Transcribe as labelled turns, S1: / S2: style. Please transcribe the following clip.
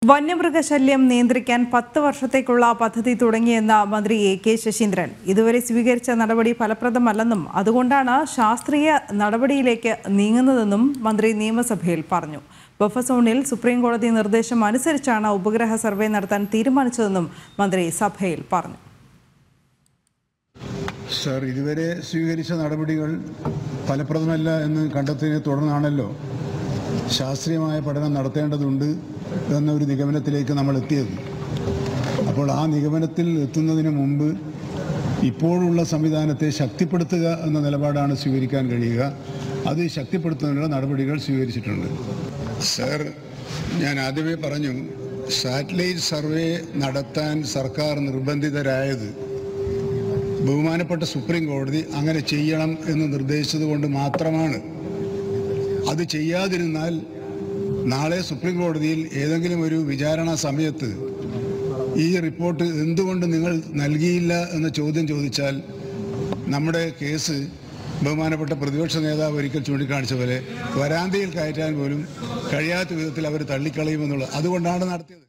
S1: വന്യമൃഗശല്യം നിയന്ത്രിക്കാൻ പത്ത് വർഷത്തേക്കുള്ള പദ്ധതി തുടങ്ങിയെന്ന മന്ത്രി എ കെ ശശീന്ദ്രൻ ഇതുവരെ സ്വീകരിച്ച നടപടി ഫലപ്രദമല്ലെന്നും അതുകൊണ്ടാണ് ശാസ്ത്രീയ നടപടിയിലേക്ക് നീങ്ങുന്നതെന്നും മന്ത്രി നിയമസഭയിൽ പറഞ്ഞു ബഫർ സോണിൽ സുപ്രീം കോടതി നിർദ്ദേശം അനുസരിച്ചാണ് ഉപഗ്രഹ സർവേ നടത്താൻ തീരുമാനിച്ചതെന്നും മന്ത്രി സഭയിൽ പറഞ്ഞു
S2: സർ ഇതുവരെ സ്വീകരിച്ച നടപടികൾ ഫലപ്രദമല്ല എന്ന് കണ്ടെത്തിയതിനെ തുടർന്നാണല്ലോ ശാസ്ത്രീയമായ പഠനം നടത്തേണ്ടതുണ്ട് എന്നൊരു നിഗമനത്തിലേക്ക് നമ്മൾ എത്തിയത് അപ്പോൾ ആ നിഗമനത്തിൽ എത്തുന്നതിന് മുമ്പ് ഇപ്പോഴുള്ള സംവിധാനത്തെ ശക്തിപ്പെടുത്തുക എന്ന നിലപാടാണ് സ്വീകരിക്കാൻ കഴിയുക അത് ശക്തിപ്പെടുത്തുന്നതിനുള്ള നടപടികൾ സ്വീകരിച്ചിട്ടുണ്ട് സർ ഞാൻ ആദ്യമേ പറഞ്ഞു സാറ്റലൈറ്റ് സർവേ നടത്താൻ സർക്കാർ നിർബന്ധിതരായത് ബഹുമാനപ്പെട്ട സുപ്രീം കോടതി അങ്ങനെ ചെയ്യണം എന്ന് നിർദ്ദേശിച്ചത് കൊണ്ട് മാത്രമാണ് അത് ചെയ്യാതിരുന്നാൽ നാളെ സുപ്രീം കോടതിയിൽ ഏതെങ്കിലും ഒരു വിചാരണ സമയത്ത് ഈ റിപ്പോർട്ട് എന്തുകൊണ്ട് നിങ്ങൾ നൽകിയില്ല എന്ന ചോദ്യം ചോദിച്ചാൽ നമ്മുടെ കേസ് ബഹുമാനപ്പെട്ട പ്രതിപക്ഷ നേതാവ് ഒരിക്കൽ ചൂണ്ടിക്കാണിച്ച പോലെ വരാന്തയിൽ കയറ്റാൻ പോലും കഴിയാത്ത വിധത്തിൽ അവർ തള്ളിക്കളയുമെന്നുള്ളത് അതുകൊണ്ടാണ് നടത്തിയത്